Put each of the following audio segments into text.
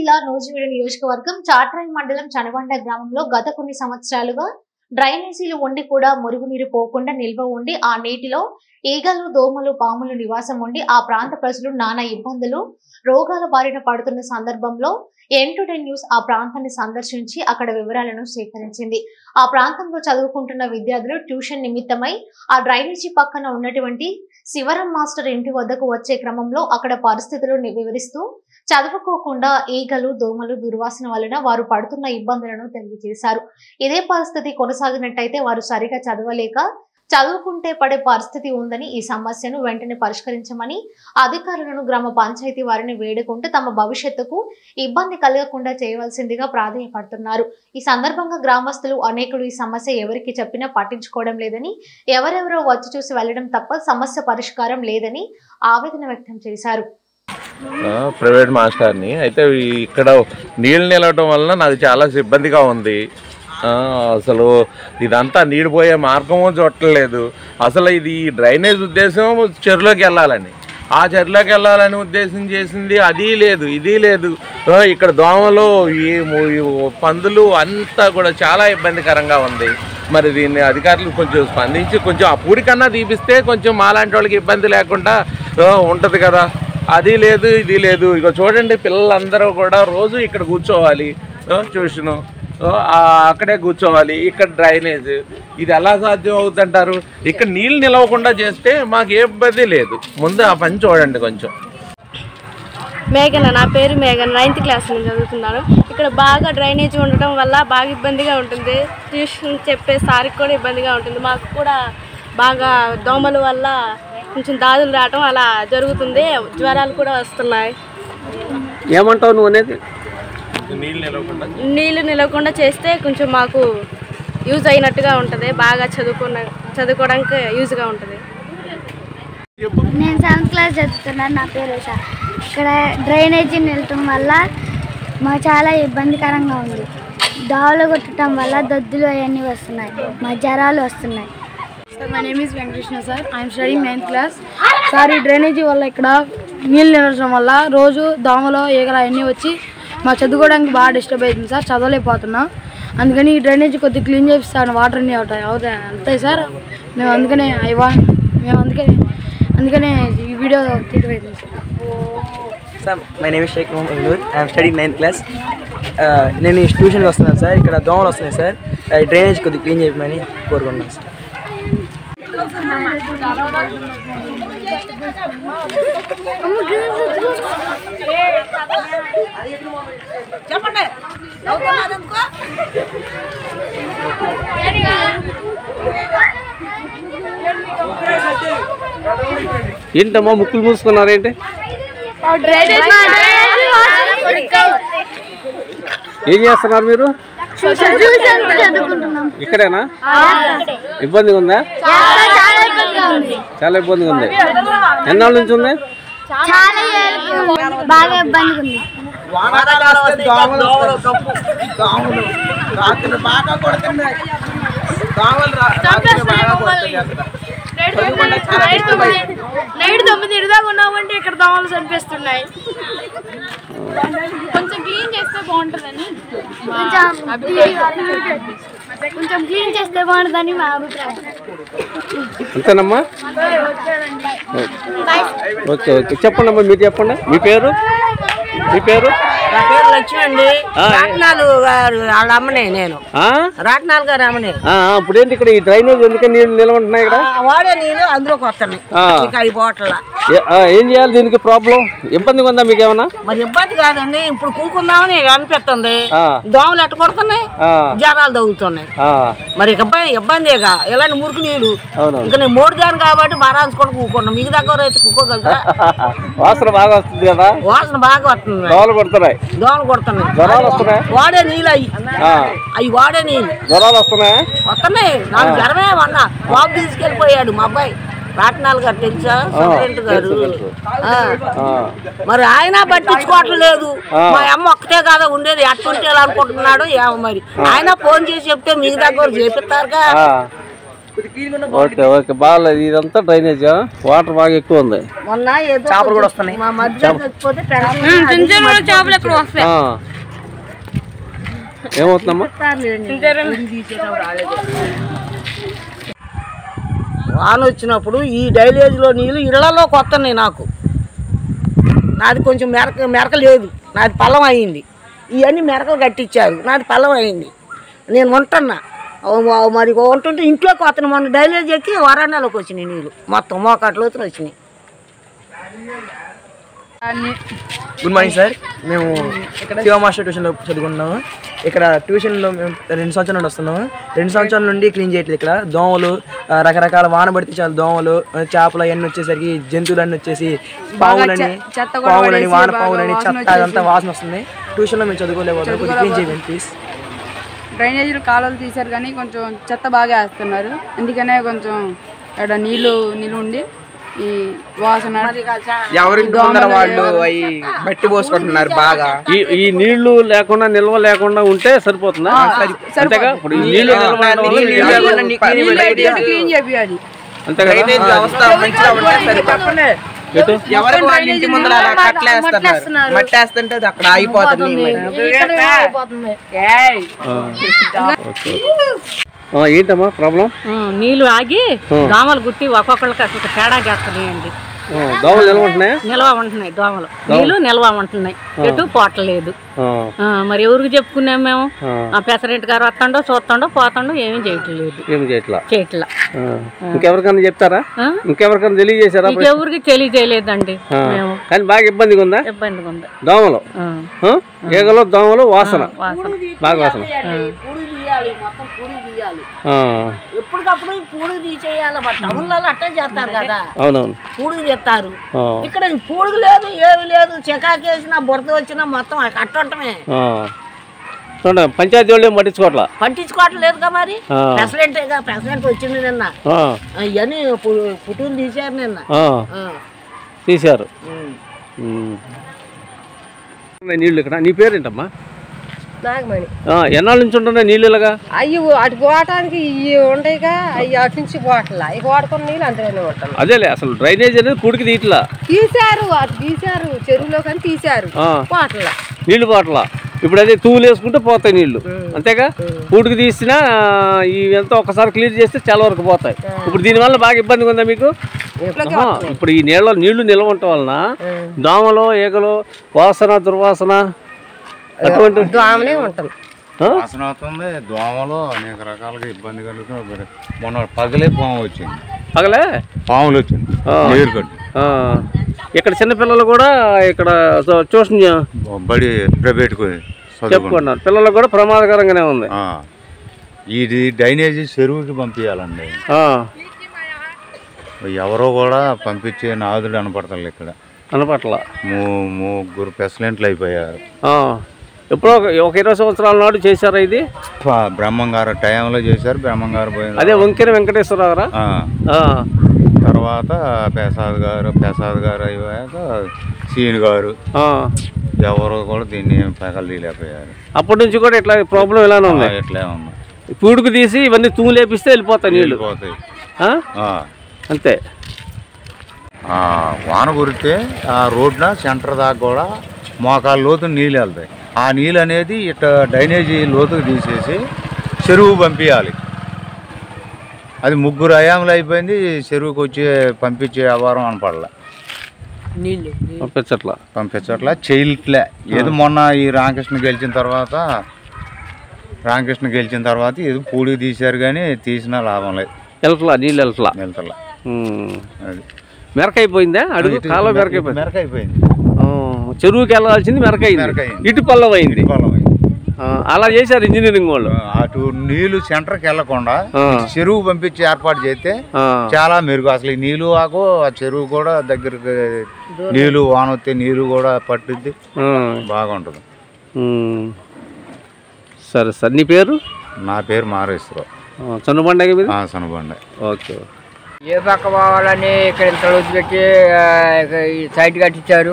జిల్లా నూజివీడు నియోజకవర్గం చాట్రాయి మండలం చనబండ గ్రామంలో గత కొన్ని సంవత్సరాలుగా డ్రైనేజీలు ఉండి కూడా మురుగునీరు పోకుండా నిల్వ ఉండి ఆ నీటిలో ఈగలు దోమలు పాములు నివాసం ఉండి ఆ ప్రాంత ప్రజలు నానా ఇబ్బందులు రోగాల బారిన పడుతున్న సందర్భంలో ఎన్ టు టెన్ న్యూస్ ఆ ప్రాంతాన్ని సందర్శించి అక్కడ వివరాలను సేకరించింది ఆ ప్రాంతంలో చదువుకుంటున్న విద్యార్థులు ట్యూషన్ నిమిత్తమై ఆ డ్రైనేజీ పక్కన ఉన్నటువంటి శివరం మాస్టర్ ఇంటి వద్దకు వచ్చే క్రమంలో అక్కడ పరిస్థితులు ని- వివరిస్తూ చదువుకోకుండా ఈగలు దోమలు దుర్వాసన వలన వారు పడుతున్న ఇబ్బందులను తెలియజేశారు ఇదే పరిస్థితి కొనసాగినట్టయితే వారు సరిగా చదవలేక చదువుకుంటే పడే పరిస్థితి ఉందని ఈ సమస్యను వెంటనే పరిష్కరించమని అధికారులను గ్రామ పంచాయతీ వారిని వేడుకుంటూ తమ భవిష్యత్తుకు ఇబ్బంది కలగకుండా చేయవలసిందిగా ప్రాధాన్యపడుతున్నారు ఈ సందర్భంగా గ్రామస్తులు అనేకులు ఈ సమస్య ఎవరికి చెప్పినా పట్టించుకోవడం లేదని ఎవరెవరో వచ్చి చూసి వెళ్లడం తప్ప సమస్య పరిష్కారం లేదని ఆవేదన వ్యక్తం చేశారు ఆ, ప్రైవేట్ మాస్టర్ని అయితే ఈ- ఇక్కడ నీళ్ళు నిలవటం వలన నాకు చాలా ఇబ్బందిగా ఉంది ఆ, అసలు ఇదంతా నీరు పోయే మార్గము చూడట్లేదు అసలు ఇది ఈ డ్రైనేజ్ ఉద్దేశం చెరువులోకి వెళ్ళాలని ఆ చెరువులోకి వెళ్ళాలని ఉద్దేశం చేసింది అది లేదు ఇది లేదు ఆ, ఇక్కడ దోమలు ఈ ము- ఈ పందులు అంతా కూడా చాలా ఇబ్బందికరంగా ఉంది మరి దీన్ని అధికారులు కొంచెం స్పందించి కొంచెం ఆ పూడికన్నా తీపిస్తే కొంచెం మాలాంటి వాళ్ళకి ఇబ్బంది లేకుండా ఆ, ఉంటది కదా అది లేదు ఇది లేదు ఇక చూడండి పిల్లలందరూ కూడా రోజు ఇక్కడ కూర్చోవాలి ఆ, ట్యూషను ఆ, ఆ, అక్కడే కూర్చోవాలి ఇక్కడ డ్రైనేజ్ ఇది ఎలా సాధ్యం అవుతుంటారు ఇక్కడ నీళ్ళు నిలవకుండా చేస్తే మాకు ఏ ఇబ్బంది లేదు ముందు ఆ పని చూడండి కొంచెం మేఘన నా పేరు మేఘన నైన్త్ క్లాస్ నుంచి చదువుతున్నాను ఇక్కడ బాగా డ్రైనేజ్ ఉండటం వల్ల బాగా ఇబ్బందిగా ఉంటుంది ట్యూషన్ చెప్పే సార్కి కూడా ఇబ్బందిగా ఉంటుంది మాకు కూడా బాగా దోమల వల్ల కొంచెం దాదులు రావటం అలా జరుగుతుంది జ్వరాలు కూడా వస్తున్నాయి ఏమంటావు నువ్వు అనేది నీళ్ళు నిలవకుండా నీళ్లు నిలవకుండా చేస్తే కొంచెం మాకు యూజ్ అయినట్టుగా ఉంటుంది బాగా చదువుకున్న చదువుకోవడానికి యూజ్గా ఉంటుంది నేను సెవెంత్ క్లాస్ చదువుతున్నాను నా పేరు ఉష ఇక్కడ డ్రైనేజీ నిలటం వల్ల మాకు చాలా ఇబ్బందికరంగా ఉంది దోవలు కొట్టడం వల్ల దద్దులు అవన్నీ వస్తున్నాయి మా జ్వరాలు వస్తున్నాయి sir my name is Venkatakrishna sir I'm studying ninth class sir ఈ డ్రైనేజీ వల్ల ఇక్కడ నీళ్ళు నిలవడం వల్ల రోజు దోమలు ఈగలు అవన్నీ వచ్చి మా చదువుకోవడానికి బాగా డిస్టర్బ్ అవుతుంది సార్ చదవలేకపోతున్నాం అందుకని ఈ డ్రైనేజీ కొద్దిగా క్లీన్ చేపిస్తాను వాటర్ అన్నీ అవుతాయి అవుతాయి వెళ్తాయి సార్ మేము అందుకనే అయ్యవా మేము అందుకనే అందుకనే ఈ వీడియో తీయడం sir sir my name Shaik Mohammad Noor I'm studying ninth class నేను ఈ ట్యూషన్కి వస్తున్నాను సార్ ఇక్కడ దోమలు వస్తున్నాయి సార్ ఈ డ్రైనేజ్ కొద్దిగా క్లీన్ చేయమని కోరుకుంటున్నాను సార్ ఏంటమ్మా ముక్కులు మూసుకున్నారేంటి ఏం చేస్తున్నారు మీరు చదువుకుంటున్నాం ఇక్కడేనా ఇబ్బందిగా ఉందా చాలా ఇబ్బందిగా ఉంది చాలా ఇబ్బందిగా ఉంది ఎన్నాళ్ళ నుంచి ఉంది చాలా ఏళ్ళకి బాగా ఇబ్బందిగా ఉంది నైట్ తొమ్మిది ఇరుదాకా ఉన్నామంటే ఇక్కడ దోమలు చనిపిస్తున్నాయి కొంచెం క్లీన్ చేస్తే బాగుంటుందని కొంచెం కొంచెం క్లీన్ చేస్తే బాగుంటుందని మా అభిప్రాయం అంతేనమ్మా ఓకే ఓకే చెప్పండి అమ్మా మీరు చెప్పండి మీ పేరు మీ పేరు నా పేరు లక్ష్మి అండి ఆ, ఏ- రాట్నాలు గారు వాళ్ళ అమ్మనే నేను ఆ? రాట్నాలు గారు అమ్మనే ఆ, ఇప్పుడు ఏంటి ఇక్కడ ఈ డ్రైనేజ్ ఎందుకని నీళ్ళు నిల్వ ఉంటున్నాయి ఇక్కడ ఆ, వాడే నీళ్ళు అందులోకి వస్తున్నాయి ఆ. ఇక ఐదు బాటల ఏ- ఆ, ఏం చేయాలి దీనికి ప్రాబ్లం ఇబ్బందిగా ఉందా మీకు ఏమన్నా మరి ఇబ్బంది కాదండి ఇప్పుడు కూకుందామని అనిపిస్తుంది ఆ. దోమలు ఎట్ట కొడుతున్నాయి ఆ, జ్వరాలు తగ్గుతున్నాయి ఆ, మరి ఇక ఇబ్బంది ఇబ్బందిగా ఇలాంటి మురికి నీళ్ళు అవునవును ఇంకా నేను మూడు దాని కాబట్టి బరాల్చుకొని కూకున్నాం మీకు దగ్గర అయితే కూకోగలుగుతా వాసన బాగా వస్తుంది కదా వాసన బాగా వస్తుంది దోమలు కొడుతున్నాయి దోమలు కొడుతున్నాయి జ్వరాలు వస్తున్నాయి వాడే నీళ్ళు అవి ఆ, అవి వాడే నీళ్ళు జ్వరాలు వస్తున్నాయా వస్తున్నాయి నాకు జ్వరమే అన్న బాబు తీసుకెళ్ళిపోయాడు మా అబ్బాయి రాట్నాలు గారు తెలుసా సూపరింటెండెంట్ గారు తెలుసు, ఆ. ఆ, మరి ఆయన పట్టించుకోవట్లేదు ఆ. మా అమ్మ ఒక్కటే కదా ఉండేది ఎట్టుంటే ఎలా అనుకుంటున్నాడు ఏమో మరి ఆయన ఫోన్ చేసి చెప్తే మీ దగ్గర చేపిస్తారుగా ఆ. కొద్దిగా క్లీన్గా ఉన్న ఓకే ఓకే బాగాలేదు ఇదంతా డ్రైనేజ్ వాటర్ బాగా ఎక్కువ ఉంది మొన్న ఏదో చేపలు కూడా వస్తున్నాయి మా మధ్య చచ్చిపోతే పెన్షన్ చేపలు ఎక్కడ వస్తాయి ఆ. ఏమవుతుందమ్మా వాన వచ్చినప్పుడు ఈ డైలేజ్లో నీళ్ళు ఇళ్లలో కొత్తన్నాయి నాకు నాది కొంచెం మెరక మెరక లేదు నాది పల్లం అయింది ఇవన్నీ మెరకలు కట్టించారు నాది పల్లం అయింది నేను ఉంటున్నా ఓ మా- మరి ఉంటుంటే ఇంట్లోకి వస్తున్నాయి మొన్న డైలేజ్ ఎక్కి వరండాలోకి వచ్చినాయి నీళ్ళు మొత్తం మోకాట్ల లోతులు వచ్చినాయి గుడ్ మార్నింగ్ సార్ మేము శివ మాస్టర్ ట్యూషన్లో చదువుకుంటున్నాము ఇక్కడ ట్యూషన్లో మేము రెండు సంవత్సరాల నుండి వస్తున్నాము రెండు సంవత్సరాల నుండి క్లీన్ చేయట్లేదు ఇక్కడ దోమలు ఆ, రకరకాల వాన పడితే చాలా దోమలు ఆ, చేపలు అవన్నీ వచ్చేసరికి జంతువులన్నీ వచ్చేసి పావులని పావులని వాన పావులని చెత్త అదంతా వాసన వస్తుంది ట్యూషన్లో మేము చదువుకోలేకపోతున్నాం కొద్దిగా క్లీన్ చేయండి ప్లీజ్ డ్రైనేజీలు కాలువలు తీశారు కానీ కొంచెం చెత్త బాగా వేస్తున్నారు అందుకనే కొంచెం ఇక్కడ నీళ్లు నీళ్ళు ఉండి ఈ వాసన ఎవరింటి ముందర వాళ్ళు అవి బట్టి పోసుకుంటున్నారు బాగా ఈ ఈ నీళ్లు లేకుండా నిల్వ లేకుండా ఉంటే సరిపోతుందా అంతేగా ఇప్పుడు ఈ నీళ్లు నిల్వ ఉండడం వల్ల నీళ్ళు నీళ్ళు లేకుండా నీ clean చేయాలి. క్లీన్ చేయాలి అంతే కదా డ్రైనేజ్ వ్యవస్థ మంచిగా ఉంటే సరిపోతుంది. ఎటు? ఎవరికి వాళ్ళ ఇంటి ముందర అలా కట్టలేస్తున్నారు మట్టేస్తుంటే అది అక్కడ ఆగిపోతుంది ఓకే ఆ, ఏంటమ్మా ప్రాబ్లం నీళ్లు ఆగి దోమలు గుట్టి ఒక్కొక్కరికి అసలు తేడా చేస్తున్నాయండి దోమలు నిల్వ ఉంటున్నాయా నిల్వ ఉంటున్నాయి దోమలు నీళ్లు నిల్వ ఉంటున్నాయి ఎటు పోవట్లేదు ఆ, ఆ, మరి ఎవరికి చెప్పుకున్నాం మేము ఆ. ఆ ప్రెసిడెంట్ గారు వస్తాడో చూస్తాడో పోతాడో ఏమీ చేయట్లేదు ఏం చేయట్లా చేయట్లా ఆ, ఇంకెవరికైనా చెప్తారా ఆ? ఇంకెవరికైనా తెలియజేశారా ఇంకెవరికి తెలియజేయలేదండి ఆ, మేము కానీ బాగా ఇబ్బందిగా ఉందా ఇబ్బందిగా ఉంది దోమలు ఆ, ఆ? ఈగలు దోమలు వాసన వాసన బాగా వాసన పూడి తీయాలి మొత్తం పూడి తీయాలి ఆ, ఎప్పటికప్పుడు ఈ పూడి తీసేయాలి మరి టౌన్లలో అట్టే చేస్తారు కదా అవునవును పూడి తీస్తారు ఆ, ఇక్కడ పూడికి లేదు ఏమి లేదు చికాకేసినా బురద వచ్చినా మొత్తం కట్టడమే ఆ. చూడండి పంచాయతీ వాళ్ళు ఏం పట్టించుకోవట్లా పట్టించుకోవటం లేదుగా మరి ఆ. ప్రెసిడెంటేగా ప్రెసిడెంట్ వచ్చింది నిన్న ఆ, ఇవన్నీ పుట్టుని తీశారు నిన్న ఆ, ఆ. తీశారు ఉమ్. ఉమ్. ఉన్నాయి నీళ్ళు ఇక్కడ నీ పేరేంటమ్మా నాగమణి ఆ, ఎన్నాళ్ళ నుంచి ఉంటున్నాయి నీళ్ళు ఇలాగా అవి అటు పోవటానికి ఇవి ఉంటాయిగా అవి అటు నుంచి పోవట్లా ఇవి వాడుకున్న నీళ్ళు అందులోనే ఉంటాం అదేలే అసలు డ్రైనేజ్ అనేది పూడికి తీయట్లా తీశారు అటు తీశారు చెరువులో కానీ తీశారు ఆ, పోవట్లా నీళ్లు పోట్లా ఇప్పుడు అదే తూలు వేసుకుంటే పోతాయి నీళ్లు అంతేగా పూడికి తీసినా ఇవంతా ఒకసారి క్లియర్ చేస్తే చాలా వరకు పోతాయి ఇప్పుడు దీనివల్ల బాగా ఇబ్బందిగా ఉందా మీకు ఆహా, ఇప్పుడు ఈ నీళ్ళ నీళ్లు నిల్వ ఉండటం వలన దోమలు ఈగలు వాసన దుర్వాసన అటువంటి దోమలే ఉంటాం ఆ? వాసన అవుతుంది దోమలు అనేక రకాలుగా ఇబ్బంది కలుగుతుంది మొన్న పగలే పాము వచ్చింది పగలే పాములు వచ్చింది ఆ. నీరు కట్టు ఆ, ఇక్కడ చిన్నపిల్లలు కూడా ఇక్కడ సో- ట్యూషన్ బడి ప్రైవేట్కు చదువుకుంటారు చెప్పుకున్నారు పిల్లలకు కూడా ప్రమాదకరంగానే ఉంది ఆ. ఇది డ్రైనేజీ చెరువుకి పంపించాలండి ఆ, ఎవరో కూడా పంపించే నాదుడు అనపడతారు ఇక్కడ అనపట్ల మూ ముగ్గురు ప్రెసిడెంట్లు అయిపోయారు ఆ, ఎప్పుడో ఒక ఒక ఇరవై సంవత్సరాల నాడు చేశారా ఇది ప- బ్రహ్మంగారు టైంలో చేశారు బ్రహ్మంగారు పోయిన అదే వంకెర వెంకటేశ్వరరావురా ఆ. ఆ, తర్వాత ప్రసాద్ గారు ప్రసాద్ గారు అయ్యాక సీన్ గారు ఆ. ఎవరు కూడా దీన్ని పగలు తీయలేకపోయారు అప్పటి నుంచి కూడా ఇట్లా ప్రాబ్లం ఇలానే ఉంది ఆ, ఇట్లే ఉంది పూడుకు తీసి ఇవన్నీ తూము లేపిస్తే వెళ్ళిపోతాయి నీళ్లు పోతాయి ఆ? ఆ. అంతే ఆ, వాన కురితే ఆ రోడ్న సెంటర్ దాకా కూడా మోకాళ్ళ లోతు నీళ్ళు వెళ్తాయి ఆ నీళ్ళు అనేది ఇట్ట డ్రైనేజీ లోతుకు తీసేసి చెరువు పంపించాలి అది ముగ్గురు అయాములు అయిపోయింది చెరువుకి వచ్చి పంపించే వ్యవహారం అనపడలే నీళ్ళు పంపించట్లా పంపించట్లా చేయట్లే ఏదో మొన్న ఈ రామకృష్ణ గెలిచిన తర్వాత రామకృష్ణ గెలిచిన తర్వాత ఏదో పూడికి తీశారు కానీ తీసినా లాభం లేదు వెళ్తలా నీళ్ళు వెళ్తలా వెళ్తలా ఉమ్. అది మెరకైపోయిందా అడుగు ఇటు కాలువ మెరక- మెరకైపోయింది మెరకైపోయింది ఆ, చెరువుకి వెళ్ళాల్సింది మెరకైంది మెరకయింది. ఇటు పల్లవ అయింది పొలం అయింది. ఆ, అలా చేశారు ఇంజనీరింగ్ వాళ్ళు అటు నీళ్లు సెంటర్కి వెళ్లకుండా ఆ. చెరువు పంపించి ఏర్పాటు చేస్తే ఆ, చాలా మెరుగు అసలు ఈ నీళ్లు ఆకు ఆ చెరువు కూడా దగ్గరికి నీళ్లు వాన వస్తే నీళ్లు కూడా పట్టుద్ది ఆ. బాగుంటుంది ఉమ్. సరే సరే నీ పేరు నా పేరు మారేశ్వరరావు ఆ, చనుబండ మీద ఆ, సనబండ ఓకే ఏ పక్క పోవాలని ఇక్కడ ఇంత రోజు పెట్టి ఆ, ఇక ఈ సైట్ కట్టించారు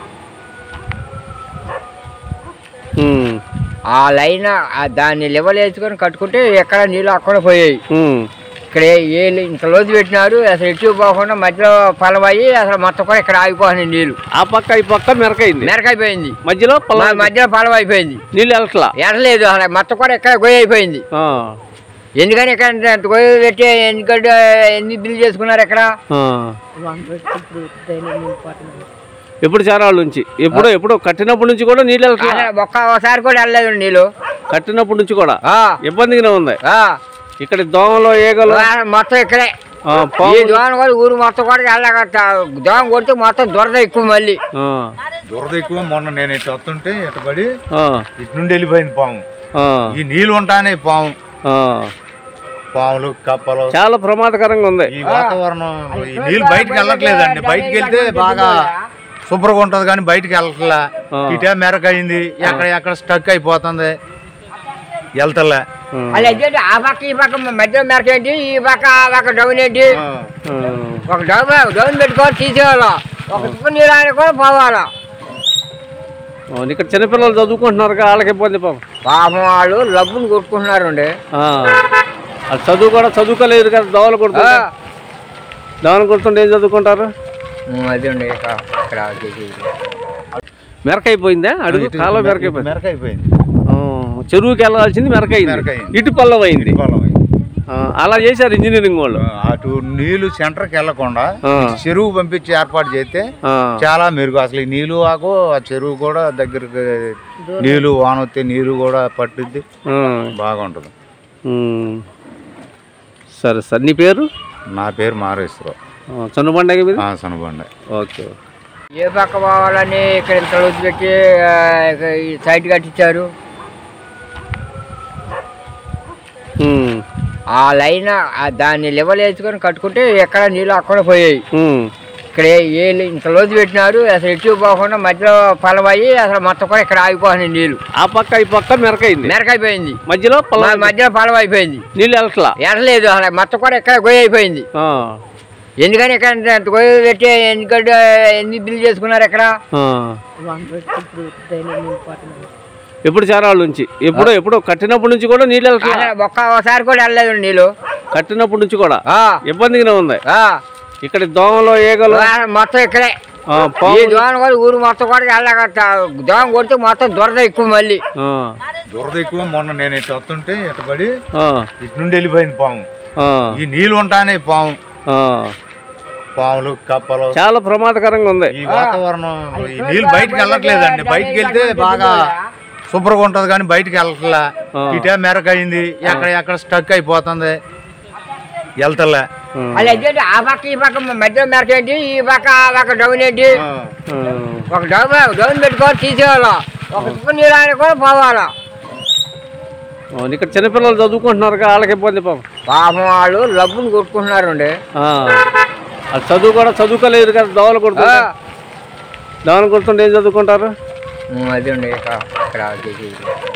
ఉమ్. ఆ లైన్ ఆ దాన్ని లెవెల్ వేసుకొని కట్టుకుంటే ఎక్కడ నీళ్ళు అక్కడ పోయాయి ఉమ్. ఇక్కడ ఏ ఇంత లోతు పెట్టినారు అసలు ఎటు పోకుండా మధ్యలో పొలం అయ్యి అసలు మొత్తం కూడా ఇక్కడ ఆగిపోతున్నాయి నీళ్ళు ఆ పక్క ఈ పక్క మెరకైంది మెరకైపోయింది మధ్యలో పొలం మ- మధ్యలో పొలం అయిపోయింది నీళ్ళు వెళ్ళట్లా ఎడలేదు అసలు మొత్తం కూడా ఇక్కడ గొయ్యి అయిపోయింది ఆ, ఎందుకని ఇక్కడ ఇంత- ఇంత గొయ్యి పెట్టి ఎందుకంటే ఎన్ని బిల్లు చేసుకున్నారు ఇక్కడ ఆ. ఎప్పుడు చేరాళ్ళ నుంచి ఎప్పుడో ఎప్పుడో కట్టినప్పటి నుంచి కూడా నీళ్ళు వెళ్ళట్లా అసలు ఒక్కసారి కూడా వెళ్ళలేదు నీళ్ళు కట్టినప్పటి నుంచి కూడా ఆ, ఇబ్బందిగానే ఉంది ఆ. ఇక్కడ దోమలు ఈగలు ఆ, మొత్తం ఇక్కడే ఆ, ఈ పాములు దోమ కూడా ఊరు మొత్తం కూడా వెళ్ళక దోమ కొడితే మొత్తం దురద ఎక్కువ మళ్ళీ ఆ, దురద ఎక్కువ మొన్న నేను ఇటు వస్తుంటే ఇటు పడి ఆ, ఇటు నుండి వెళ్ళిపోయింది పాము ఆ, ఈ నీళ్ళు ఉంటానే పాము ఆ. పాములు కప్పలు చాలా ప్రమాదకరంగా ఉంది ఈ వాతావరణం ఈ నీళ్ళు బయటికి వెళ్ళట్లేదండి బయటికి వెళ్తే బాగా శుభ్రంగా ఉంటది కానీ బయటికి వెళ్ళట్లా ఆ. ఇటే మెరక అయింది ఎక్కడ ఎక్కడ స్టక్ అయిపోతుంది వెళ్తలే అలా ఏంటి ఆ పక్క ఈ పక్క మధ్యలో మేరకు ఏంటి ఈ పక్క ఆ పక్క డౌన్ ఏంటి ఆ, ఒక డౌన్ డౌన్ పెట్టుకొని తీసేవాళ్ళం ఒక చుక్క నీళ్ళు ఆయన కూడా పోవాలా అవును, ఇక్కడ చిన్నపిల్లలు చదువుకుంటున్నారు కదా, వాళ్ళకి ఇబ్బంది పాపం పాపం వాళ్ళు లబ్బుని కొట్టుకుంటున్నారు అండి ఆ, అది చదువు కూడా చదువుకోలేదు కదా దోవలు కొడుతుంటే దోవలు కొడుతుంటే ఏం చదువుకుంటారు అది అండి ఇక్కడ ఇక్కడ చేసేది. మెరకైపోయిందా అడుగు కాలం మెరకైపోయింది మెరక అయిపోయింది ఆ, చెరువుకి వెళ్ళాల్సింది మెరకైంది మెరకయింది. ఇటు పల్లవ అయింది పొలం అయింది. ఆ, అలా చేశారు ఇంజనీరింగ్ వాళ్ళు అటు నీళ్లు సెంటర్కి వెళ్లకుండా ఆ. చెరువు పంపించి ఏర్పాటు చేస్తే ఆ, చాలా మెరుగు అసలు ఈ నీళ్లు ఆకు ఆ చెరువు కూడా దగ్గరికి నీళ్లు వాన వస్తే నీళ్లు కూడా పట్టుద్ది ఆ, బాగుంటుంది ఉమ్. సరే సరే నీ పేరు నా పేరు మారేశ్వరరావు ఆ, చనుబండగ మీద ఆ, సనబండ ఓకే ఏ పక్క పోవాలని ఇక్కడ ఇంత రోజు పెట్టి ఆ, ఇక ఈ సైట్ కట్టించారు ఉమ్, ఆ లైన్ ఆ దాన్ని లెవెల్ వేసుకొని కట్టుకుంటే ఎక్కడ నీళ్ళు అక్కడ పోయాయి ఉమ్, ఇక్కడ ఏ ఇంత లోతు పెట్టినారు అసలు ఎటు పోకుండా మధ్యలో పొలం అయ్యి అసలు మొత్తం కూడా ఇక్కడ ఆగిపోతున్నాయి నీళ్ళు ఆ పక్క ఈ పక్క మెరకైంది మెరకైపోయింది మధ్యలో పొలం మ- మధ్యలో పొలం అయిపోయింది నీళ్ళు వెళ్ళట్లా ఎడలేదు అసలు మొత్తం కూడా ఇక్కడ గొయ్యి అయిపోయింది ఆ, ఎందుకని ఇక్కడ ఇంత- ఇంత గొయ్యి పెట్టి ఎందుకంటే ఎన్ని బిల్లు చేసుకున్నారు ఇక్కడ ఆ. ఎప్పుడు చేరాళ్ళ నుంచి ఎప్పుడో ఎప్పుడో కట్టినప్పటి నుంచి కూడా నీళ్ళు వెళ్ళట్లా అసలు ఒక్కసారి కూడా వెళ్ళలేదు నీళ్ళు కట్టినప్పటి నుంచి కూడా ఆ, ఇబ్బందిగానే ఉంది ఆ. ఇక్కడ దోమలు ఈగలు ఆ, మొత్తం ఇక్కడే ఆ, ఈ పాములు దోమ కూడా ఊరు మొత్తం కూడా వెళ్ళక దోమ కొడితే మొత్తం దురద ఎక్కువ మళ్ళీ ఆ, దురద ఎక్కువ మొన్న నేను ఇటు వస్తుంటే ఇటు పడి ఆ, ఇటు నుండి వెళ్ళిపోయింది పాము ఆ, ఈ నీళ్లు ఉంటానే పాము ఆ. పాములు కప్పలు చాలా ప్రమాదకరంగా ఉంది ఈ వాతావరణం ఈ నీళ్ళు బయటికి వెళ్ళట్లేదండి బయటికి వెళ్తే బాగా శుభ్రంగా ఉంటది కానీ బయటికి వెళ్ళట్లా ఆ. ఇటే మెరక అయింది ఎక్కడ ఎక్కడ స్టక్ అయిపోతుంది వెళ్తలే అలా ఏంటి ఆ పక్క ఈ పక్క మధ్యలో మేరకు ఏంటి ఈ పక్క ఆ పక్క డౌన్ ఏంటి ఆ, ఒక డౌన్ డౌన్ పెట్టుకొని తీసేవాళ్ళం ఒక చుక్క నీళ్ళు ఆయన కూడా పోవాలా అవును, ఇక్కడ చిన్నపిల్లలు చదువుకుంటున్నారు కదా, వాళ్ళకి ఇబ్బంది పాపం పాపం వాళ్ళు లబ్బుని కొట్టుకుంటున్నారు అండి ఆ, అది చదువు కూడా చదువుకోలేదు కదా దోవలు కొడుతుంటే దోవలు కొడుతుంటే ఏం చదువుకుంటారు అది అండి ఇక్కడ ఇక్కడ చేసేది.